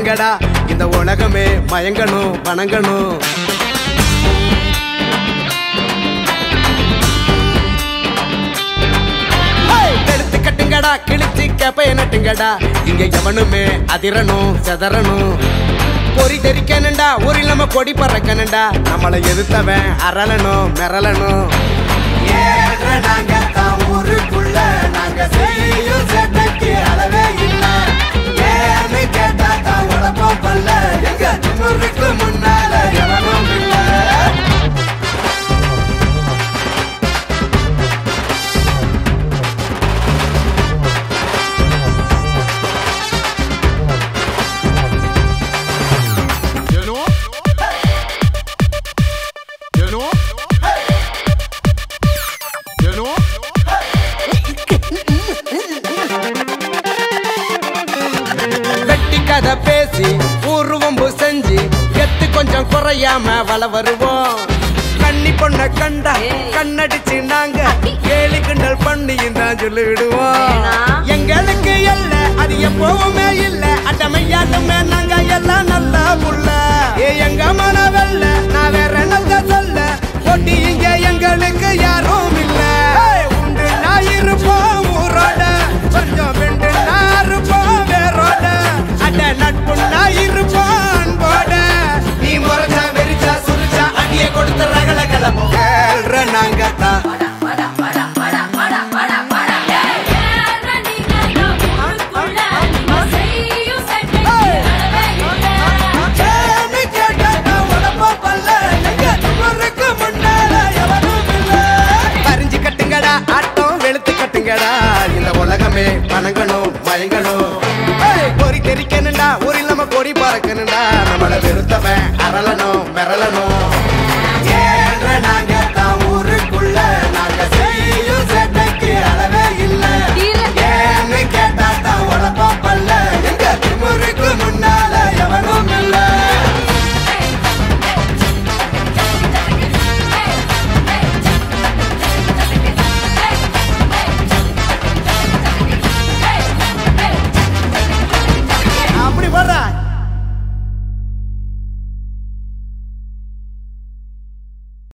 கட்டுங்கடா இந்த உலகமே மயங்கணும் வணங்கணும் ஹேய்! கழுத்து கட்டுங்கடா கிழிச்சு கேப்பைய நட்டுங்கடா இங்க எவனுமே அதிரணும் செதறணும் பொறி தெரிக்கணுண்டா ஊரில் நம்ம கொடி பறக்கணுண்டா நம்மளை எதிர்த்தவன் அரளணும் மிரளணும் ஏழ்ற நாங்க தான் ஊருக்குள்ள நாங்க செய்யும் சேட்டைக்கு அளவே இல்ல ஏன்னு கேட்டா தான் உழப்பம் பல்ல எங்க திமுருக்கு முன்னால எவனும் இல்ல You know? You know? You know? வெட்டி கதை பேசி ஊர்வம்பு செஞ்சு எத்து கொஞ்சம் குறையாம வள வருவோம் கண்ணி பொண்ண கண்டா கண்ணடிச்சு நாங்க கேலி கிண்டல் பண்ணி தான் சொல்லிடுவோம் எங்களுக்கு இல்ல அது எப்பவுமே இல்ல அட்டமையாட்டமே நாங்க எல்லாம் நல்ல புள்ள ஏ எங்க மனவல்ல நான் வேற நல்ல சொல்ல போட்டி இங்க எங்களுக்கு யாரும் இல்ல உண்டு நான் இருப்போம் ஊரோட கொஞ்சம் வெண்டு நான் இருப்போம் வேரோட அட நட்பு நான் இருப்போம் அன்போட நீ முறைச்சா வெறிச்சா சுரிச்சா அடிய கொடுத்த ரகல கிளம்பும் கேள்ற நாங்க தான் சேமி கேட்டா உடம்ப பல்ல எங்க துமருக்கு முன்னால எவனும் இல்ல பறிஞ்சு கட்டுங்கடா ஆட்டம் வெளுத்து கட்டுங்கடா இந்த உலகமே வணங்கணும் மயங்கணும் ஏய், பொறி தெரிக்கணுண்டா ஊரில் நம்ம கொடி பறக்கணுண்டா நம்மள வெறுத்தவன் அரளணும்